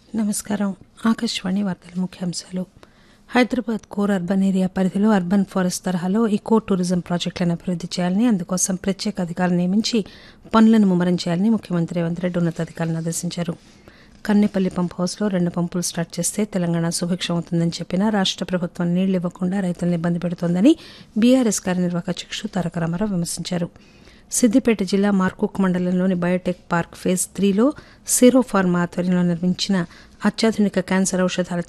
నమస్కారం ఆకాశవాణి వార్తల ముఖ్యాంశాలు హైదరాబాద్ కోర్ అర్బన్ ఏరియా పరిధిలో అర్బన్ ఫారెస్ట్ తరహాలో ఈకో టూరిజం ప్రాజెక్టులను అభివృద్ది చేయాలని అందుకోసం ప్రత్యేక అధికారులు నియమించి పనులను ముమ్మరం చేయాలని ముఖ్యమంత్రి రేవంత్ రెడ్డి ఉన్నతాధికారులను ఆదేశించారు కన్నెపల్లి పంప్ హౌస్లో రెండు పంపులు స్టార్ట్ చేస్తే తెలంగాణ సుభిక్షం అవుతుందని చెప్పినా రాష్ట ప్రభుత్వం నీళ్లు ఇవ్వకుండా రైతులను ఇబ్బంది పెడుతోందని బీఆర్ఎస్ కార్యనిర్వాహక అధ్యక్షుడు తారక రామారావు విమర్శించారు సిద్దిపేట జిల్లా మార్కుక్ మండలంలోని బయోటెక్ పార్క్ ఫేజ్ త్రీలో సీరో ఫార్మా ఆధ్వర్యంలో నిర్మించిన అత్యాధునిక క్యాన్సర్ ఔషధాల